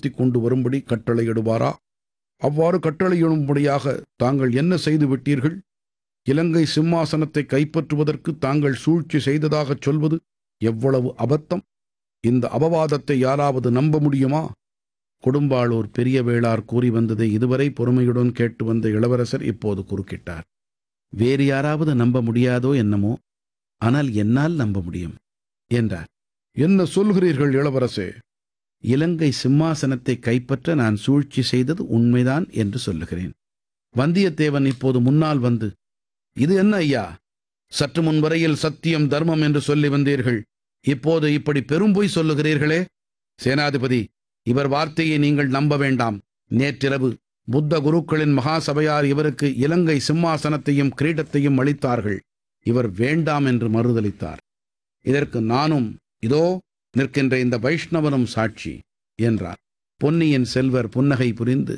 நிறுத்திக் கொண்டு வரும்படி கட்டளையிடுவாரா அவ்வாறு கட்டளையிடும்படியாக தாங்கள் என்ன செய்து விட்டீர்கள் இலங்கை சிம்மாசனத்தை கைப்பற்றுவதற்கு தாங்கள் சூழ்ச்சி செய்ததாகச் சொல்வது எவ்வளவு அபத்தம் இந்த அபவாதத்தை யாராவது நம்ப முடியுமா கொடும்பாளூர் பெரிய வேளார் கூறி வந்ததை இதுவரை பொறுமையுடன் கேட்டு வந்த இளவரசர் இப்போது குறுக்கிட்டார் வேறு யாராவது நம்ப முடியாதோ என்னமோ ஆனால் என்னால் நம்ப முடியும் என்றார் என்ன சொல்கிறீர்கள் இளவரசே இலங்கை சிம்மாசனத்தை கைப்பற்ற நான் சூழ்ச்சி செய்தது உண்மைதான் என்று சொல்லுகிறேன் வந்தியத்தேவன் இப்போது முன்னால் வந்து இது என்ன ஐயா சற்று முன் வரையில் சத்தியம் தர்மம் என்று சொல்லி வந்தீர்கள் இப்போது இப்படி பெரும்பொய் சொல்லுகிறீர்களே சேனாதிபதி இவர் வார்த்தையை நீங்கள் நம்ப வேண்டாம் நேற்றிரவு புத்த குருக்களின் மகாசபையார் இவருக்கு இலங்கை சிம்மாசனத்தையும் கிரீடத்தையும் அளித்தார்கள் இவர் வேண்டாம் என்று மறுதளித்தார் இதற்கு நானும் இதோ நிற்கின்ற இந்த வைஷ்ணவனும் சாட்சி என்றார் பொன்னியின் செல்வர் புன்னகை புரிந்து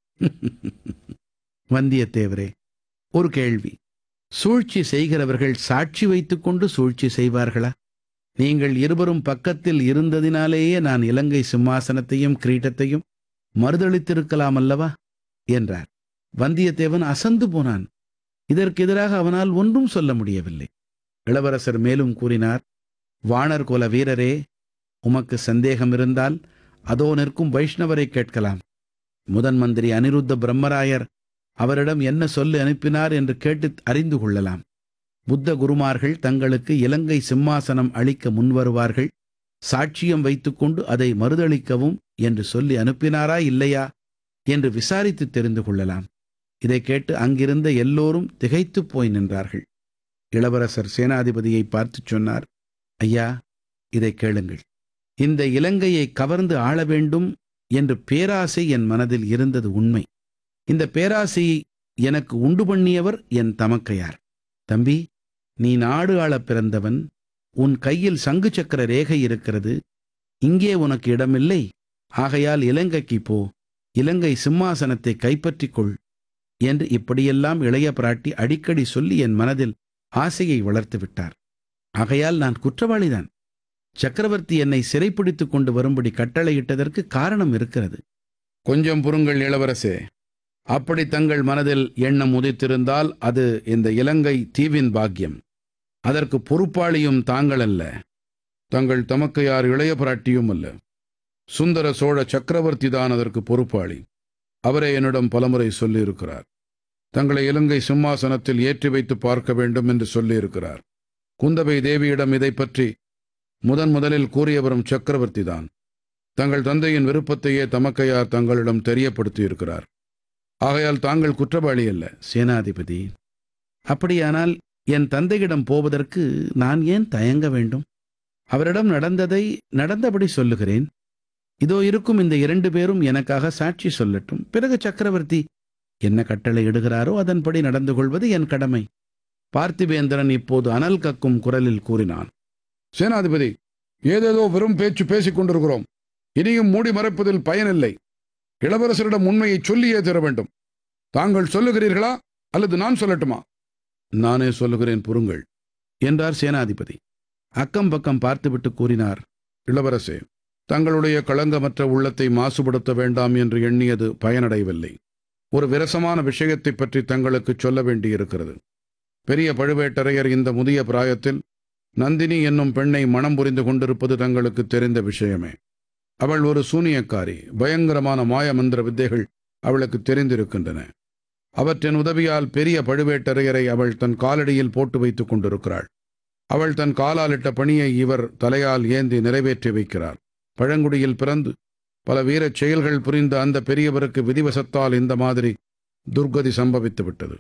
வந்தியத்தேவரே ஒரு கேள்வி சூழ்ச்சி செய்கிறவர்கள் சாட்சி வைத்துக்கொண்டு சூழ்ச்சி செய்வார்களா நீங்கள் இருவரும் பக்கத்தில் இருந்ததினாலேயே நான் இலங்கை சிம்மாசனத்தையும் கிரீட்டத்தையும் மறுதளித்திருக்கலாம் அல்லவா என்றார் வந்தியத்தேவன் அசந்து போனான் இதற்கு எதிராக அவனால் ஒன்றும் சொல்ல முடியவில்லை இளவரசர் மேலும் கூறினார் வாணர் குல வீரரே உமக்கு சந்தேகம் இருந்தால் அதோ நிற்கும் வைஷ்ணவரை கேட்கலாம் முதன் மந்திரி அனிருத்த பிரம்மராயர் அவரிடம் என்ன சொல்லி அனுப்பினார் என்று கேட்டு அறிந்து கொள்ளலாம் புத்த குருமார்கள் தங்களுக்கு இலங்கை சிம்மாசனம் அளிக்க முன்வருவார்கள் சாட்சியம் வைத்துக்கொண்டு அதை மறுதளிக்கவும் என்று சொல்லி அனுப்பினாரா இல்லையா என்று விசாரித்து தெரிந்து கொள்ளலாம் இதை கேட்டு அங்கிருந்த எல்லோரும் திகைத்துப் போய் நின்றார்கள் இளவரசர் சேனாதிபதியை பார்த்துச் சொன்னார் ஐயா இதை கேளுங்கள் இந்த இலங்கையை கவர்ந்து ஆள வேண்டும் என்று பேராசை என் மனதில் இருந்தது உண்மை இந்த பேராசையை எனக்கு உண்டு பண்ணியவர் என் தமக்கையார் தம்பி நீ நாடு ஆளப் பிறந்தவன் உன் கையில் சங்கு சக்கர ரேகை இருக்கிறது இங்கே உனக்கு இடமில்லை ஆகையால் இலங்கைக்கு போ இலங்கை சிம்மாசனத்தை கைப்பற்றிக் கொள் என்று இப்படியெல்லாம் இளைய பிராட்டி அடிக்கடி சொல்லி என் மனதில் ஆசையை வளர்த்து விட்டார் ஆகையால் நான் குற்றவாளிதான் சக்கரவர்த்தி என்னை சிறைப்பிடித்துக் கொண்டு வரும்படி கட்டளையிட்டதற்கு காரணம் இருக்கிறது கொஞ்சம் புருங்கள் இளவரசே அப்படி தங்கள் மனதில் எண்ணம் உதித்திருந்தால் அது இந்த இலங்கை தீவின் பாக்கியம் அதற்கு பொறுப்பாளியும் தாங்கள் அல்ல தங்கள் தமக்கையார் இளைய பிராட்டியும் அல்ல சுந்தர சோழ சக்கரவர்த்தி தான் அதற்கு பொறுப்பாளி அவரே என்னிடம் பலமுறை சொல்லியிருக்கிறார் தங்களை இலங்கை சிம்மாசனத்தில் ஏற்றி வைத்து பார்க்க வேண்டும் என்று சொல்லியிருக்கிறார் குந்தவை தேவியிடம் இதை பற்றி முதன் முதலில் கூறியவரும் சக்கரவர்த்தி தான் தங்கள் தந்தையின் விருப்பத்தையே தமக்கையார் தங்களிடம் தெரியப்படுத்தியிருக்கிறார் ஆகையால் தாங்கள் குற்றவாளி அல்ல சேனாதிபதி அப்படியானால் என் தந்தையிடம் போவதற்கு நான் ஏன் தயங்க வேண்டும் அவரிடம் நடந்ததை நடந்தபடி சொல்லுகிறேன் இதோ இருக்கும் இந்த இரண்டு பேரும் எனக்காக சாட்சி சொல்லட்டும் பிறகு சக்கரவர்த்தி என்ன கட்டளை இடுகிறாரோ அதன்படி நடந்து கொள்வது என் கடமை பார்த்திபேந்திரன் இப்போது அனல் கக்கும் குரலில் கூறினான் சேனாதிபதி ஏதேதோ வெறும் பேச்சு பேசிக் கொண்டிருக்கிறோம் இனியும் மூடி மறைப்பதில் பயனில்லை இளவரசரிடம் உண்மையை சொல்லியே தர வேண்டும் தாங்கள் சொல்லுகிறீர்களா அல்லது நான் சொல்லட்டுமா நானே சொல்லுகிறேன் புருங்கள் என்றார் சேனாதிபதி அக்கம் பக்கம் பார்த்துவிட்டு கூறினார் இளவரசே தங்களுடைய களங்கமற்ற உள்ளத்தை மாசுபடுத்த வேண்டாம் என்று எண்ணியது பயனடையவில்லை ஒரு விரசமான விஷயத்தைப் பற்றி தங்களுக்கு சொல்ல வேண்டியிருக்கிறது பெரிய பழுவேட்டரையர் இந்த முதிய பிராயத்தில் நந்தினி என்னும் பெண்ணை மனம் புரிந்து கொண்டிருப்பது தங்களுக்கு தெரிந்த விஷயமே அவள் ஒரு சூனியக்காரி பயங்கரமான மாயமந்திர வித்தைகள் அவளுக்கு தெரிந்திருக்கின்றன அவற்றின் உதவியால் பெரிய பழுவேட்டரையரை அவள் தன் காலடியில் போட்டு வைத்துக் கொண்டிருக்கிறாள் அவள் தன் காலாலிட்ட பணியை இவர் தலையால் ஏந்தி நிறைவேற்றி வைக்கிறார் பழங்குடியில் பிறந்து பல வீரச் செயல்கள் புரிந்த அந்த பெரியவருக்கு விதிவசத்தால் இந்த மாதிரி துர்கதி சம்பவித்து விட்டது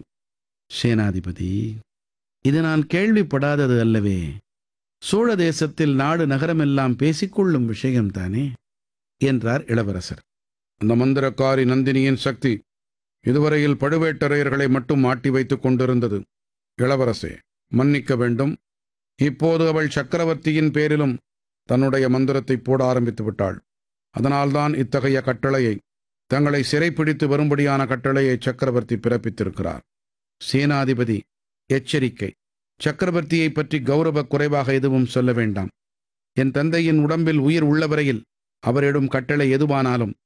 சேனாதிபதி இது நான் கேள்விப்படாதது அல்லவே சோழ தேசத்தில் நாடு நகரமெல்லாம் பேசிக்கொள்ளும் விஷயம்தானே என்றார் இளவரசர் அந்த மந்திரக்காரி நந்தினியின் சக்தி இதுவரையில் பழுவேட்டரையர்களை மட்டும் மாட்டி வைத்துக் கொண்டிருந்தது இளவரசே மன்னிக்க வேண்டும் இப்போது அவள் சக்கரவர்த்தியின் பேரிலும் தன்னுடைய மந்திரத்தை போட ஆரம்பித்து விட்டாள் அதனால்தான் இத்தகைய கட்டளையை தங்களை சிறைப்பிடித்து வரும்படியான கட்டளையை சக்கரவர்த்தி பிறப்பித்திருக்கிறார் சேனாதிபதி எச்சரிக்கை சக்கரவர்த்தியை பற்றி கௌரவ குறைவாக எதுவும் சொல்ல வேண்டாம் என் தந்தையின் உடம்பில் உயிர் உள்ளவரையில் அவரிடம் கட்டளை எதுவானாலும்